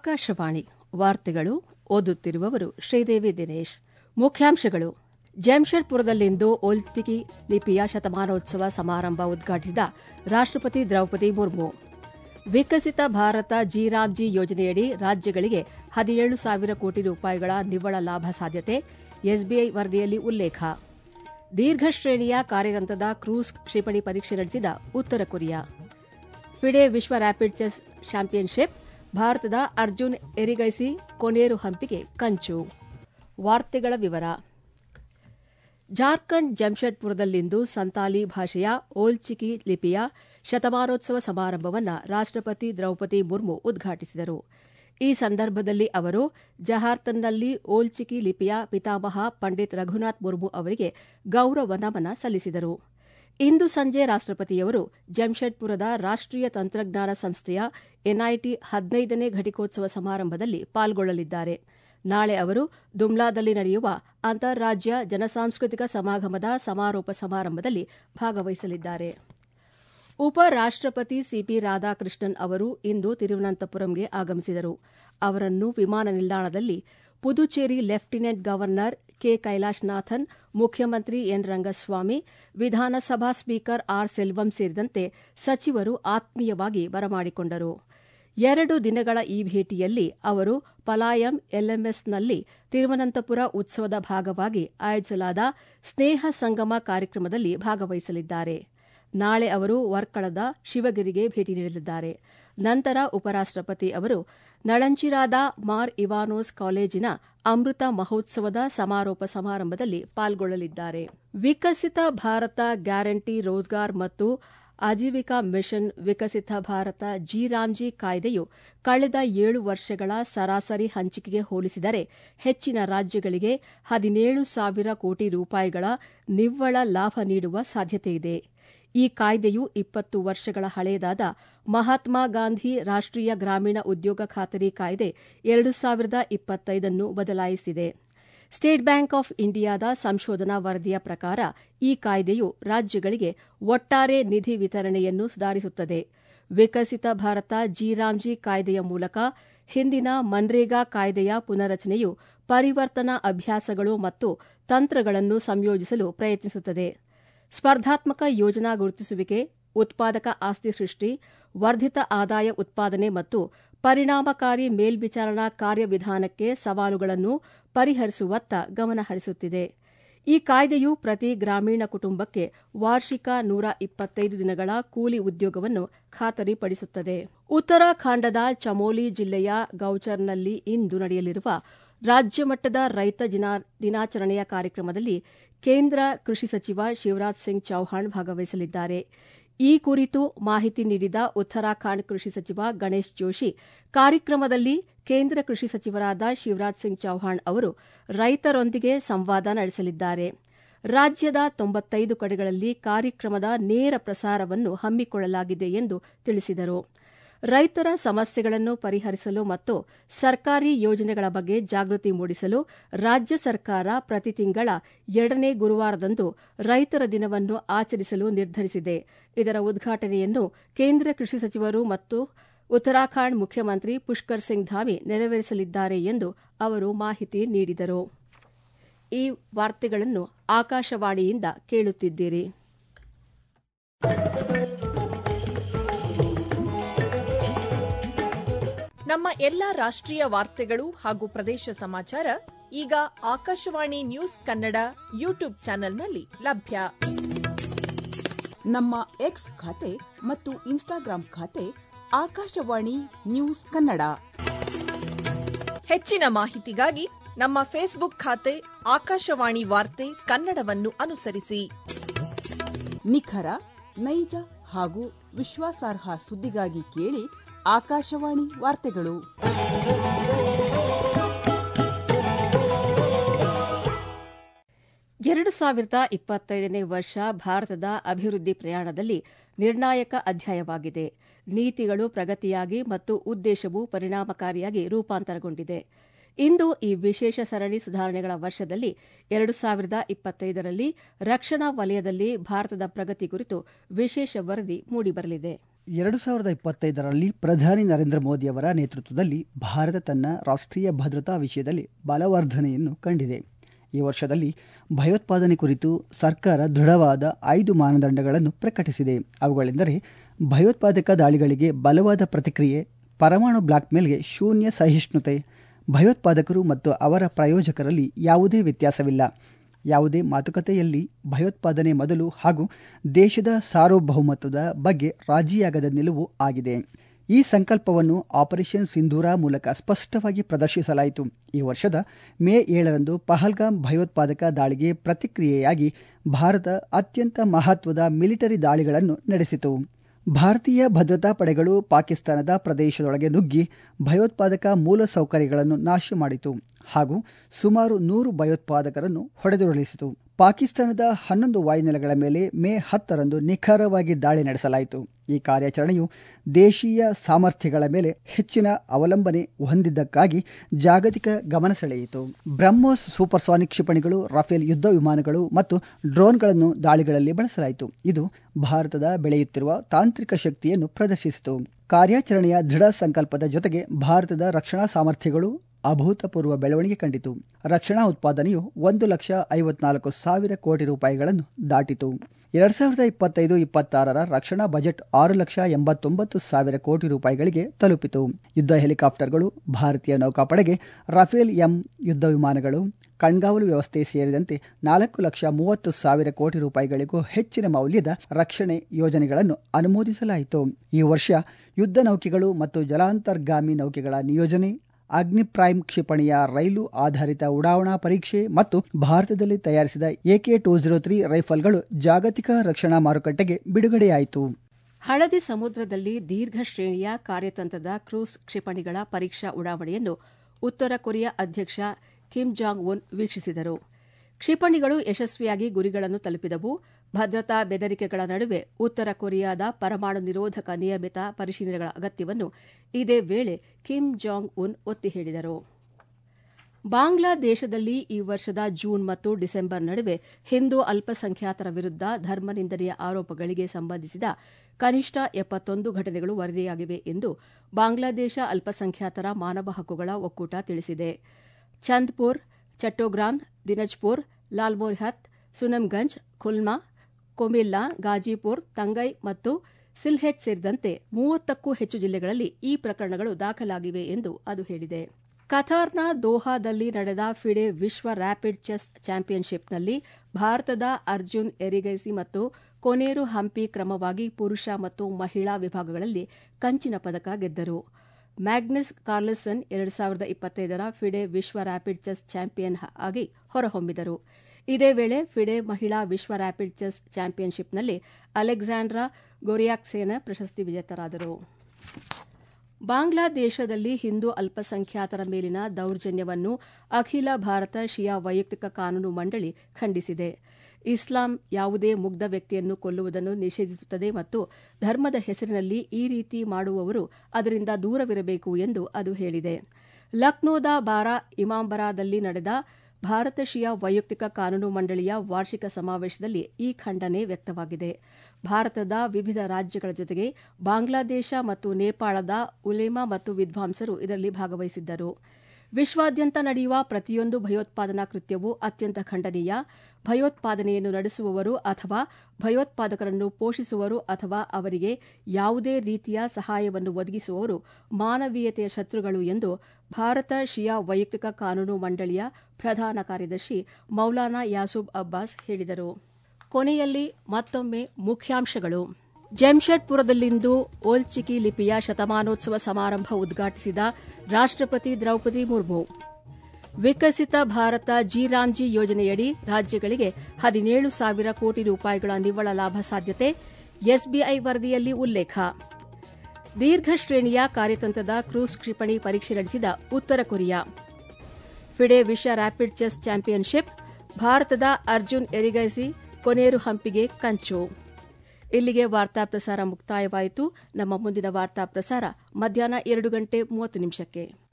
ಆಕಾಶವಾಣಿ ವಾರ್ತೆಗಳು ಓದುತ್ತಿರುವವರು ಶ್ರೀದೇವಿ ದಿನೇಶ್ ಮುಖ್ಯಾಂಶಗಳು ಜಮ್ಷೆಡ್ಪುರದಲ್ಲಿಂದು ಓಲ್ಟಿಕಿ ಲಿಪಿಯ ಶತಮಾನೋತ್ಸವ ಸಮಾರಂಭ ಉದ್ಘಾಟಿಸಿದ ರಾಷ್ಟಪತಿ ದ್ರೌಪದಿ ಮುರ್ಮು ವಿಕಸಿತ ಭಾರತ ಜಿರಾಮ್ಜಿ ಯೋಜನೆಯಡಿ ರಾಜ್ಯಗಳಿಗೆ ಹದಿನೇಳು ಸಾವಿರ ಕೋಟಿ ರೂಪಾಯಿಗಳ ನಿವ್ವಳ ಲಾಭ ಸಾಧ್ಯತೆ ಎಸ್ಬಿಐ ವರದಿಯಲ್ಲಿ ಉಲ್ಲೇಖ ದೀರ್ಘ ಶ್ರೇಣಿಯ ಕಾರ್ಯತಂತ್ರದ ಕ್ರೂಸ್ ಕ್ಷಿಪಣಿ ಪರೀಕ್ಷೆ ನಡೆಸಿದ ಉತ್ತರ ಕೊರಿಯಾ ಫಿಡೆ ವಿಶ್ವ ರ್ಯಾಪಿಡ್ ಚೆಸ್ ಚಾಂಪಿಯನ್ಶಿಪ್ ಭಾರತದ ಅರ್ಜುನ್ ಎರಿಗೈಸಿ ಕೊನೇರು ಹಂಪಿಗೆ ಕಂಚು ವಾರ್ತೆಗಳ ವಿವರ ಜಾರ್ಖಂಡ್ ಜಮ್ಷೆಡ್ಪುರದಲ್ಲಿಂದು ಸಂತಾಲಿ ಭಾಷೆಯ ಓಲ್ಚಿಕಿ ಲಿಪಿಯ ಶತಮಾನೋತ್ಸವ ಸಮಾರಂಭವನ್ನು ರಾಷ್ಟಪತಿ ದ್ರೌಪದಿ ಮುರ್ಮು ಉದ್ಘಾಟಿಸಿದರು ಈ ಸಂದರ್ಭದಲ್ಲಿ ಅವರು ಜಹಾರ್ತನ್ನಲ್ಲಿ ಓಲ್ಚಿಕಿ ಲಿಪಿಯ ಪಿತಾಮಹ ಪಂಡಿತ್ ರಘುನಾಥ್ ಮುರ್ಮು ಅವರಿಗೆ ಗೌರವ ನಮನ ಸಲ್ಲಿಸಿದರು ಇಂದು ಸಂಜೆ ರಾಷ್ಟಪತಿಯವರು ಜಮ್ಷೆಡ್ಪುರದ ರಾಷ್ಟೀಯ ತಂತ್ರಜ್ಞಾನ ಸಂಸ್ಥೆಯ ಎನ್ಐಟಿ ಹದಿನೈದನೇ ಘಟಿಕೋತ್ಸವ ಸಮಾರಂಭದಲ್ಲಿ ಪಾಲ್ಗೊಳ್ಳಲಿದ್ದಾರೆ ನಾಳೆ ಅವರು ದುಮ್ಲಾದಲ್ಲಿ ನಡೆಯುವ ಅಂತಾರಾಜ್ಯ ಜನಸಾಂಸ್ಕೃತಿಕ ಸಮಾಗಮದ ಸಮಾರೋಪ ಸಮಾರಂಭದಲ್ಲಿ ಭಾಗವಹಿಸಲಿದ್ದಾರೆ ಉಪರಾಷ್ಟಪತಿ ಸಿಪಿ ರಾಧಾಕೃಷ್ಣನ್ ಅವರು ಇಂದು ತಿರುವನಂತಪುರಂಗೆ ಆಗಮಿಸಿದರು ಅವರನ್ನು ವಿಮಾನ ನಿಲ್ದಾಣದಲ್ಲಿ Puducherry lieutenant governor K Kailashnathan ಮುಖ್ಯಮಂತ್ರಿ ಎನ್ ರಂಗಸ್ವಾಮಿ ವಿಧಾನಸಭಾ ಸ್ಪೀಕರ್ ಆರ್ ಸೆಲ್ವಂ ಸೇರಿದಂತೆ ಸಚಿವರು ಆತ್ಮೀಯವಾಗಿ ಬರಮಾಡಿಕೊಂಡರು ಎರಡು ದಿನಗಳ ಈ ಭೇಟಿಯಲ್ಲಿ ಅವರು ಪಲಾಯಂ ಎಲ್ಎಂಎಸ್ನಲ್ಲಿ ತಿರುವನಂತಪುರ ಉತ್ಸವದ ಭಾಗವಾಗಿ ಆಯೋಜಿಸಲಾದ ಸ್ನೇಹ ಸಂಗಮ ಕಾರ್ಯಕ್ರಮದಲ್ಲಿ ಭಾಗವಹಿಸಲಿದ್ದಾರೆ ನಾಳೆ ಅವರು ವರ್ಕಳದ ಶಿವಗಿರಿಗೆ ಭೇಟಿ ನೀಡಲಿದ್ದಾರೆ ನಂತರ ಉಪರಾಷ್ಟಪತಿ ಅವರು ನಳಂಚಿರಾದ ಮಾರ್ ಇವಾನೋಸ್ ಕಾಲೇಜಿನ ಅಮೃತ ಮಹೋತ್ಸವದ ಸಮಾರೋಪ ಸಮಾರಂಭದಲ್ಲಿ ಪಾಲ್ಗೊಳ್ಳಲಿದ್ದಾರೆ ವಿಕಸಿತ ಭಾರತ ಗ್ಯಾರಂಟಿ ರೋಜ್ಗಾರ್ ಮತ್ತು ಆಜೀವಿಕಾ ಮಿಷನ್ ವಿಕಸಿತ ಭಾರತ ಜಿರಾಮ್ಜಿ ಕಾಯ್ದೆಯು ಕಳೆದ ಏಳು ವರ್ಷಗಳ ಸರಾಸರಿ ಹಂಚಿಕೆಗೆ ಹೋಲಿಸಿದರೆ ಹೆಚ್ಚಿನ ರಾಜ್ಯಗಳಿಗೆ ಹದಿನೇಳು ಸಾವಿರ ಕೋಟಿ ರೂಪಾಯಿಗಳ ನಿವ್ವಳ ಲಾಭ ನೀಡುವ ಸಾಧ್ಯತೆಯಿದೆ ಈ ಕಾಯ್ದೆಯು ಇಪ್ಪತ್ತು ವರ್ಷಗಳ ಹಳೆಯದಾದ ಮಹಾತ್ಮ ಗಾಂಧಿ ರಾಷ್ಟೀಯ ಗ್ರಾಮೀಣ ಉದ್ಯೋಗ ಖಾತರಿ ಕಾಯ್ದೆ ಎರಡು ಸಾವಿರದ ಇಪ್ಪತ್ತೈದನ್ನು ಬದಲಾಯಿಸಿದೆ ಸ್ಟೇಟ್ ಬ್ಯಾಂಕ್ ಆಫ್ ಇಂಡಿಯಾದ ಸಂಶೋಧನಾ ವರದಿಯ ಪ್ರಕಾರ ಈ ಕಾಯ್ದೆಯು ರಾಜ್ಯಗಳಿಗೆ ಒಟ್ಟಾರೆ ನಿಧಿ ವಿತರಣೆಯನ್ನು ಸುಧಾರಿಸುತ್ತದೆ ವಿಕಸಿತ ಭಾರತ ಜಿರಾಮ್ಜಿ ಕಾಯ್ದೆಯ ಮೂಲಕ ಹಿಂದಿನ ಮನ್ರೇಗಾ ಕಾಯ್ದೆಯ ಪುನರಚನೆಯು ಪರಿವರ್ತನಾ ಅಭ್ಯಾಸಗಳು ಮತ್ತು ತಂತ್ರಗಳನ್ನು ಸಂಯೋಜಿಸಲು ಪ್ರಯತ್ನಿಸುತ್ತದೆ ಸ್ಪರ್ಧಾತ್ಮಕ ಯೋಜನಾ ಗುರುತಿಸುವಿಕೆ ಉತ್ಪಾದಕ ಆಸ್ತಿ ಸೃಷ್ಟಿ ವರ್ಧಿತ ಆದಾಯ ಉತ್ಪಾದನೆ ಮತ್ತು ಪರಿಣಾಮಕಾರಿ ಮೇಲ್ವಿಚಾರಣಾ ಕಾರ್ಯವಿಧಾನಕ್ಕೆ ಸವಾಲುಗಳನ್ನು ಪರಿಹರಿಸುವತ್ತ ಗಮನಹರಿಸುತ್ತಿದೆ ಈ ಕಾಯ್ದೆಯು ಪ್ರತಿ ಗ್ರಾಮೀಣ ಕುಟುಂಬಕ್ಕೆ ವಾರ್ಷಿಕ ನೂರ ಇಪ್ಪತ್ತೈದು ದಿನಗಳ ಕೂಲಿ ಉದ್ಯೋಗವನ್ನು ಖಾತರಿಪಡಿಸುತ್ತದೆ ಉತ್ತರಾಖಂಡದ ಚಮೋಲಿ ಜಿಲ್ಲೆಯ ಗೌಚರ್ನಲ್ಲಿ ಇಂದು ನಡೆಯಲಿರುವ ರಾಜ್ಯಮಟ್ಟದ ರೈತ ದಿನಾಚರಣೆಯ ಕಾರ್ಯಕ್ರಮದಲ್ಲಿ ಕೇಂದ್ರ ಕೃಷಿ ಸಚಿವ ಶಿವರಾಜ್ ಸಿಂಗ್ ಚೌಹಾಣ್ ಭಾಗವಹಿಸಲಿದ್ದಾರೆ ಈ ಕುರಿತು ಮಾಹಿತಿ ನೀಡಿದ ಉತ್ತರಾಖಂಡ್ ಕೃಷಿ ಸಚಿವ ಗಣೇಶ್ ಜೋಶಿ ಕಾರ್ಯಕ್ರಮದಲ್ಲಿ ಕೇಂದ್ರ ಕೃಷಿ ಸಚಿವರಾದ ಶಿವರಾಜ್ ಸಿಂಗ್ ಚೌಹಾಣ್ ಅವರು ರೈತರೊಂದಿಗೆ ಸಂವಾದ ನಡೆಸಲಿದ್ದಾರೆ ರಾಜ್ಯದ ತೊಂಬತ್ತೈದು ಕಡೆಗಳಲ್ಲಿ ಕಾರ್ಯಕ್ರಮದ ನೇರ ಪ್ರಸಾರವನ್ನು ಹಮ್ಮಿಕೊಳ್ಳಲಾಗಿದೆ ಎಂದು ತಿಳಿಸಿದರು ರೈತರ ಸಮಸ್ಯೆಗಳನ್ನು ಪರಿಹರಿಸಲು ಮತ್ತು ಸರ್ಕಾರಿ ಯೋಜನೆಗಳ ಬಗ್ಗೆ ಜಾಗೃತಿ ಮೂಡಿಸಲು ರಾಜ್ಯ ಸರ್ಕಾರ ಪ್ರತಿ ತಿಂಗಳ ಎರಡನೇ ಗುರುವಾರದಂದು ರೈತರ ದಿನವನ್ನು ಆಚರಿಸಲು ನಿರ್ಧರಿಸಿದೆ ಇದರ ಉದ್ಘಾಟನೆಯನ್ನು ಕೇಂದ್ರ ಕೃಷಿ ಸಚಿವರು ಮತ್ತು ಉತ್ತರಾಖಂಡ್ ಮುಖ್ಯಮಂತ್ರಿ ಪುಷ್ಕರ್ ಸಿಂಗ್ ಧಾಮಿ ನೆರವೇರಿಸಲಿದ್ದಾರೆ ಎಂದು ಅವರು ಮಾಹಿತಿ ನೀಡಿದರು ಈ ವಾರ್ತೆಗಳನ್ನು ಆಕಾಶವಾಣಿಯಿಂದ ಕೇಳುತ್ತಿದ್ದೀರಿ ನಮ್ಮ ಎಲ್ಲಾ ರಾಷ್ಟ್ರೀಯ ವಾರ್ತೆಗಳು ಹಾಗೂ ಪ್ರದೇಶ ಸಮಾಚಾರ ಈಗ ಆಕಾಶವಾಣಿ ನ್ಯೂಸ್ ಕನ್ನಡ ಯೂಟ್ಯೂಬ್ ಚಾನೆಲ್ನಲ್ಲಿ ಲಭ್ಯ ನಮ್ಮ ಎಕ್ಸ್ ಖಾತೆ ಮತ್ತು ಇನ್ಸ್ಟಾಗ್ರಾಂ ಖಾತೆ ಆಕಾಶವಾಣಿ ನ್ಯೂಸ್ ಕನ್ನಡ ಹೆಚ್ಚಿನ ಮಾಹಿತಿಗಾಗಿ ನಮ್ಮ ಫೇಸ್ಬುಕ್ ಖಾತೆ ಆಕಾಶವಾಣಿ ವಾರ್ತೆ ಕನ್ನಡವನ್ನು ಅನುಸರಿಸಿ ನಿಖರ ನೈಜ ಹಾಗೂ ವಿಶ್ವಾಸಾರ್ಹ ಸುದ್ದಿಗಾಗಿ ಕೇಳಿ ಆಕಾಶವಾಣಿ ವಾರ್ತೆಗಳು ಎರಡು ಸಾವಿರದ ಇಪ್ಪತ್ತೈದನೇ ವರ್ಷ ಭಾರತದ ಅಭಿವೃದ್ಧಿ ಪ್ರಯಾಣದಲ್ಲಿ ನಿರ್ಣಾಯಕ ಅಧ್ಯಾಯವಾಗಿದೆ ನೀತಿಗಳು ಪ್ರಗತಿಯಾಗಿ ಮತ್ತು ಉದ್ದೇಶವು ಪರಿಣಾಮಕಾರಿಯಾಗಿ ರೂಪಾಂತರಗೊಂಡಿದೆ ಇಂದು ಈ ವಿಶೇಷ ಸರಣಿ ಸುಧಾರಣೆಗಳ ವರ್ಷದಲ್ಲಿ ಎರಡು ಸಾವಿರದ ಇಪ್ಪತ್ತೈದರಲ್ಲಿ ರಕ್ಷಣಾ ವಲಯದಲ್ಲಿ ಭಾರತದ ಪ್ರಗತಿ ಕುರಿತು ವಿಶೇಷ ವರದಿ ಮೂಡಿಬರಲಿದೆ ಎರಡು ಸಾವಿರದ ಇಪ್ಪತ್ತೈದರಲ್ಲಿ ಪ್ರಧಾನಿ ನರೇಂದ್ರ ಮೋದಿಯವರ ನೇತೃತ್ವದಲ್ಲಿ ಭಾರತ ತನ್ನ ರಾಷ್ಟ್ರೀಯ ಭದ್ರತಾ ವಿಷಯದಲ್ಲಿ ಬಲವರ್ಧನೆಯನ್ನು ಕಂಡಿದೆ ಈ ವರ್ಷದಲ್ಲಿ ಭಯೋತ್ಪಾದನೆ ಕುರಿತು ಸರ್ಕಾರ ದೃಢವಾದ ಐದು ಮಾನದಂಡಗಳನ್ನು ಪ್ರಕಟಿಸಿದೆ ಅವುಗಳೆಂದರೆ ಭಯೋತ್ಪಾದಕ ದಾಳಿಗಳಿಗೆ ಬಲವಾದ ಪ್ರತಿಕ್ರಿಯೆ ಪರಮಾಣು ಬ್ಲಾಕ್ಮೇಲ್ಗೆ ಶೂನ್ಯ ಸಹಿಷ್ಣುತೆ ಭಯೋತ್ಪಾದಕರು ಮತ್ತು ಅವರ ಪ್ರಾಯೋಜಕರಲ್ಲಿ ಯಾವುದೇ ವ್ಯತ್ಯಾಸವಿಲ್ಲ ಯಾವುದೇ ಮಾತುಕತೆಯಲ್ಲಿ ಭಯೋತ್ಪಾದನೆ ಮೊದಲು ಹಾಗೂ ದೇಶದ ಸಾರ್ವಭೌಮತ್ವದ ಬಗ್ಗೆ ರಾಜಿಯಾಗದ ನಿಲುವು ಆಗಿದೆ ಈ ಸಂಕಲ್ಪವನ್ನು ಆಪರೇಷನ್ ಸಿಂಧೂರ ಮೂಲಕ ಸ್ಪಷ್ಟವಾಗಿ ಪ್ರದರ್ಶಿಸಲಾಯಿತು ಈ ವರ್ಷದ ಮೇ ಏಳರಂದು ಪಹಲ್ಗಾಮ್ ಭಯೋತ್ಪಾದಕ ದಾಳಿಗೆ ಪ್ರತಿಕ್ರಿಯೆಯಾಗಿ ಭಾರತ ಅತ್ಯಂತ ಮಹತ್ವದ ಮಿಲಿಟರಿ ದಾಳಿಗಳನ್ನು ನಡೆಸಿತು ಭಾರತೀಯ ಭದ್ರತಾ ಪಡೆಗಳು ಪಾಕಿಸ್ತಾನದ ಪ್ರದೇಶದೊಳಗೆ ನುಗ್ಗಿ ಭಯೋತ್ಪಾದಕ ಮೂಲಸೌಕರ್ಯಗಳನ್ನು ನಾಶ ಮಾಡಿತು ಹಾಗೂ ಸುಮಾರು ನೂರು ಭಯೋತ್ಪಾದಕರನ್ನು ಹೊಡೆದುರುಳಿಸಿತು ಪಾಕಿಸ್ತಾನದ ಹನ್ನೊಂದು ವಾಯುನೆಲೆಗಳ ಮೇಲೆ ಮೇ ಹತ್ತರಂದು ನಿಖರವಾಗಿ ದಾಳಿ ನಡೆಸಲಾಯಿತು ಈ ಕಾರ್ಯಾಚರಣೆಯು ದೇಶೀಯ ಸಾಮರ್ಥ್ಯಗಳ ಮೇಲೆ ಹೆಚ್ಚಿನ ಅವಲಂಬನೆ ಹೊಂದಿದ್ದಕ್ಕಾಗಿ ಜಾಗತಿಕ ಗಮನ ಸೆಳೆಯಿತು ಬ್ರಹ್ಮೋಸ್ ಸೂಪರ್ಸಾನಿಕ್ ಕ್ಷಿಪಣಿಗಳು ರಫೇಲ್ ಯುದ್ಧ ವಿಮಾನಗಳು ಮತ್ತು ಡ್ರೋನ್ಗಳನ್ನು ದಾಳಿಗಳಲ್ಲಿ ಬಳಸಲಾಯಿತು ಇದು ಭಾರತದ ಬೆಳೆಯುತ್ತಿರುವ ತಾಂತ್ರಿಕ ಶಕ್ತಿಯನ್ನು ಪ್ರದರ್ಶಿಸಿತು ಕಾರ್ಯಾಚರಣೆಯ ದೃಢ ಸಂಕಲ್ಪದ ಜೊತೆಗೆ ಭಾರತದ ರಕ್ಷಣಾ ಸಾಮರ್ಥ್ಯಗಳು ಅಭೂತಪೂರ್ವ ಬೆಳವಣಿಗೆ ಕಂಡಿತು ರಕ್ಷಣಾ ಉತ್ಪಾದನೆಯು ಒಂದು ಲಕ್ಷ ಐವತ್ನಾಲ್ಕು ಸಾವಿರ ಕೋಟಿ ರೂಪಾಯಿಗಳನ್ನು ದಾಟಿತು ಎರಡ್ ಸಾವಿರದ ಇಪ್ಪತ್ತೈದು ಇಪ್ಪತ್ತಾರರ ರಕ್ಷಣಾ ಬಜೆಟ್ ಆರು ಲಕ್ಷ ಎಂಬತ್ತೊಂಬತ್ತು ಸಾವಿರ ಕೋಟಿ ರೂಪಾಯಿಗಳಿಗೆ ತಲುಪಿತು ಯುದ್ಧ ಹೆಲಿಕಾಪ್ಟರ್ಗಳು ಭಾರತೀಯ ನೌಕಾಪಡೆಗೆ ರಫೇಲ್ ಎಂ ಯುದ್ಧ ವಿಮಾನಗಳು ಕಣ್ಗಾವಲು ವ್ಯವಸ್ಥೆ ಸೇರಿದಂತೆ ನಾಲ್ಕು ಲಕ್ಷ ಮೂವತ್ತು ಸಾವಿರ ಕೋಟಿ ರೂಪಾಯಿಗಳಿಗೂ ಹೆಚ್ಚಿನ ಮೌಲ್ಯದ ರಕ್ಷಣೆ ಯೋಜನೆಗಳನ್ನು ಅನುಮೋದಿಸಲಾಯಿತು ಈ ವರ್ಷ ಯುದ್ಧ ನೌಕೆಗಳು ಮತ್ತು ಜಲಾಂತರ್ಗಾಮಿ ನೌಕೆಗಳ ನಿಯೋಜನೆ ಅಗ್ನಿ ಪ್ರೈಮ್ ಕ್ಷಿಪಣಿಯ ರೈಲು ಆಧಾರಿತ ಉಡಾವಣಾ ಪರೀಕ್ಷೆ ಮತ್ತು ಭಾರತದಲ್ಲಿ ತಯಾರಿಸಿದ ಎಕೆ ಟೂ ಜೀರೋ ತ್ರೀ ರೈಫಲ್ಗಳು ಜಾಗತಿಕ ರಕ್ಷಣಾ ಮಾರುಕಟ್ಟೆಗೆ ಬಿಡುಗಡೆಯಾಯಿತು ಹಳದಿ ಸಮುದ್ರದಲ್ಲಿ ದೀರ್ಘ ಶ್ರೇಣಿಯ ಕಾರ್ಯತಂತ್ರದ ಕ್ರೂಸ್ ಕ್ಷಿಪಣಿಗಳ ಪರೀಕ್ಷಾ ಉಡಾವಣೆಯನ್ನು ಉತ್ತರ ಕೊರಿಯಾ ಅಧ್ಯಕ್ಷ ಕಿಮ್ ಜಾಂಗ್ ಉನ್ ವೀಕ್ಷಿಸಿದರು ಕ್ಷಿಪಣಿಗಳು ಯಶಸ್ವಿಯಾಗಿ ಗುರಿಗಳನ್ನು ತಲುಪಿದವು ಭದ್ರತಾ ಬೆದರಿಕೆಗಳ ನಡುವೆ ಉತ್ತರ ಕೊರಿಯಾದ ಪರಮಾಣು ನಿರೋಧಕ ನಿಯಮಿತ ಪರಿಶೀಲನೆಗಳ ಅಗತ್ಯವನ್ನು ಇದೇ ವೇಳೆ ಕಿಮ್ ಜಾಂಗ್ ಉನ್ ಒತ್ತಿ ಹೇಳಿದರು ಬಾಂಗ್ಲಾದೇಶದಲ್ಲಿ ಈ ವರ್ಷದ ಜೂನ್ ಮತ್ತು ಡಿಸೆಂಬರ್ ನಡುವೆ ಹಿಂದೂ ಅಲ್ಪಸಂಖ್ಯಾತರ ವಿರುದ್ದ ಧರ್ಮನಿಂದನೆಯ ಆರೋಪಗಳಿಗೆ ಸಂಬಂಧಿಸಿದ ಕನಿಷ್ಠ ಎಪ್ಪತ್ತೊಂದು ಘಟನೆಗಳು ವರದಿಯಾಗಿವೆ ಎಂದು ಬಾಂಗ್ಲಾದೇಶ ಅಲ್ಪಸಂಖ್ಯಾತರ ಮಾನವ ಹಕ್ಕುಗಳ ಒಕ್ಕೂಟ ತಿಳಿಸಿದೆ ಚಂದ್ಪುರ್ ಚಟ್ಟೋಗ್ರಾಮ್ ದಿನಜ್ಪುರ್ ಲಾಲ್ಮೋರ್ಹತ್ ಸುನಮ್ಗಂಜ್ ಖುಲ್ಮಾ ಕೊಮಿಲ್ಲಾ ಗಾಜಿಪುರ್ ತಂಗೈ ಮತ್ತು ಸಿಲ್ಹೆಟ್ ಸೇರಿದಂತೆ ಮೂವತ್ತಕ್ಕೂ ಹೆಚ್ಚು ಜಿಲ್ಲೆಗಳಲ್ಲಿ ಈ ಪ್ರಕರಣಗಳು ದಾಖಲಾಗಿವೆ ಎಂದು ಅದು ಹೇಳಿದೆ ಕತಾರ್ನ ದೋಹಾದಲ್ಲಿ ನಡೆದ ಫಿಡೆ ವಿಶ್ವ ರ್ಯಾಪಿಡ್ ಚೆಸ್ ಚಾಂಪಿಯನ್ಶಿಪ್ನಲ್ಲಿ ಭಾರತದ ಅರ್ಜುನ್ ಎರಿಗೈಸಿ ಮತ್ತು ಕೊನೇರು ಹಂಪಿ ಕ್ರಮವಾಗಿ ಪುರುಷ ಮತ್ತು ಮಹಿಳಾ ವಿಭಾಗಗಳಲ್ಲಿ ಕಂಚಿನ ಪದಕ ಗೆದ್ದರು ಮ್ಯಾಗ್ನಸ್ ಕಾರ್ಲಸನ್ ಎರಡು ಸಾವಿರದ ಇಪ್ಪತ್ತೈದರ ಫಿಡೆ ವಿಶ್ವ ರ್ಯಾಪಿಡ್ ಚೆಸ್ ಚಾಂಪಿಯನ್ ಆಗಿ ಹೊರಹೊಮ್ಮಿದರು ಇದೇ ವೇಳೆ ಫಿಡೆ ಮಹಿಳಾ ವಿಶ್ವ ರ್ಯಾಪಿಡ್ ಚೆಸ್ ಚಾಂಪಿಯನ್ಶಿಪ್ನಲ್ಲಿ ಅಲೆಕ್ಸಾಂಡ್ರಾ ಗೊರಿಯಾಕ್ಸೇನ ಪ್ರಶಸ್ತಿ ವಿಜೇತರಾದರು ಬಾಂಗ್ಲಾದೇಶದಲ್ಲಿ ಹಿಂದೂ ಅಲ್ಪಸಂಖ್ಯಾತರ ಮೇಲಿನ ದೌರ್ಜನ್ಯವನ್ನು ಅಖಿಲ ಭಾರತ ಶಿಯಾ ವೈಯಕ್ತಿಕ ಕಾನೂನು ಮಂಡಳಿ ಖಂಡಿಸಿದೆ ಇಸ್ಲಾಂ ಯಾವುದೇ ಮುಗ್ಧ ವ್ಯಕ್ತಿಯನ್ನು ಕೊಲ್ಲುವುದನ್ನು ನಿಷೇಧಿಸುತ್ತದೆ ಮತ್ತು ಧರ್ಮದ ಹೆಸರಿನಲ್ಲಿ ಈ ರೀತಿ ಮಾಡುವವರು ಅದರಿಂದ ದೂರವಿರಬೇಕು ಎಂದು ಅದು ಹೇಳಿದೆ ಲಕ್ನೋದ ಬಾರಾ ಇಮಾಂಬರಾದಲ್ಲಿ ನಡೆದ ಭಾರತ ಶಿಯಾ ವೈಯಕ್ತಿಕ ಕಾನೂನು ಮಂಡಳಿಯ ವಾರ್ಷಿಕ ಸಮಾವೇಶದಲ್ಲಿ ಈ ಖಂಡನೆ ವ್ಯಕ್ತವಾಗಿದೆ ಭಾರತದ ವಿವಿಧ ರಾಜ್ಯಗಳ ಜೊತೆಗೆ ಬಾಂಗ್ಲಾದೇಶ ಮತ್ತು ನೇಪಾಳದ ಉಲೇಮಾ ಮತ್ತು ವಿದ್ವಾಂಸರು ಇದರಲ್ಲಿ ಭಾಗವಹಿಸಿದ್ದರು ವಿಶ್ವಾದ್ಯಂತ ನಡೆಯುವ ಪ್ರತಿಯೊಂದು ಭಯೋತ್ಪಾದನಾ ಕೃತ್ಯವೂ ಅತ್ಯಂತ ಖಂಡನೀಯ ಭಯೋತ್ಪಾದನೆಯನ್ನು ನಡೆಸುವವರು ಅಥವಾ ಭಯೋತ್ಪಾದಕರನ್ನು ಪೋಷಿಸುವವರು ಅಥವಾ ಅವರಿಗೆ ಯಾವುದೇ ರೀತಿಯ ಸಹಾಯವನ್ನು ಒದಗಿಸುವವರು ಮಾನವೀಯತೆಯ ಶತ್ರುಗಳು ಎಂದು ಭಾರತ ಶಿಯಾ ವೈಯಕ್ತಿಕ ಕಾನೂನು ಮಂಡಳಿಯ ಪ್ರಧಾನ ಕಾರ್ಯದರ್ಶಿ ಮೌಲಾನಾ ಯಾಸೂಬ್ ಅಬ್ಬಾಸ್ ಹೇಳಿದರು ಕೊನೆಯಲ್ಲಿ ಮತ್ತೊಮ್ಮೆ ಮುಖ್ಯಾಂಶಗಳು ಜೆಮ್ಶೆಡ್ಪುರದಲ್ಲಿಂದು ಓಲ್ಚಿಕಿ ಲಿಪಿಯ ಶತಮಾನೋತ್ಸವ ಸಮಾರಂಭ ಉದ್ಘಾಟಿಸಿದ ರಾಷ್ಟ್ರಪತಿ ದ್ರೌಪದಿ ಮುರ್ಮು ವಿಕಸಿತ ಭಾರತ ಜಿ ರಾಮ್ಜಿ ಯೋಜನೆಯಡಿ ರಾಜ್ಯಗಳಿಗೆ ಹದಿನೇಳು ಸಾವಿರ ಕೋಟಿ ರೂಪಾಯಿಗಳ ನಿವ್ವಳ ಲಾಭ ಸಾಧ್ಯತೆ ಎಸ್ಬಿಐ ವರದಿಯಲ್ಲಿ ಉಲ್ಲೇಖ ದೀರ್ಘ ಶ್ರೇಣಿಯ ಕಾರ್ಯತಂತ್ರದ ಕ್ರೂಸ್ ಕ್ಷಿಪಣಿ ಪರೀಕ್ಷೆ ನಡೆಸಿದ ಉತ್ತರ ಕೊರಿಯಾ ಫಿಡೆ ವಿಶ್ವ ರ್ಯಾಪಿಡ್ ಚೆಸ್ ಚಾಂಪಿಯನ್ಶಿಪ್ ಭಾರತದ ಅರ್ಜುನ್ ಎರಿಗೈಸಿ ಕೊನೇರು ಹಂಪಿಗೆ ಕಂಚು ಇಲ್ಲಿಗೆ ವಾರ್ತಾ ಪ್ರಸಾರ ಮುಕ್ತಾಯವಾಯಿತು ನಮ್ಮ ಮುಂದಿನ ವಾರ್ತಾ ಪ್ರಸಾರ ಮಧ್ಯಾಹ್ನ ಎರಡು ಗಂಟೆ ಮೂವತ್ತು ನಿಮಿಷಕ್ಕೆ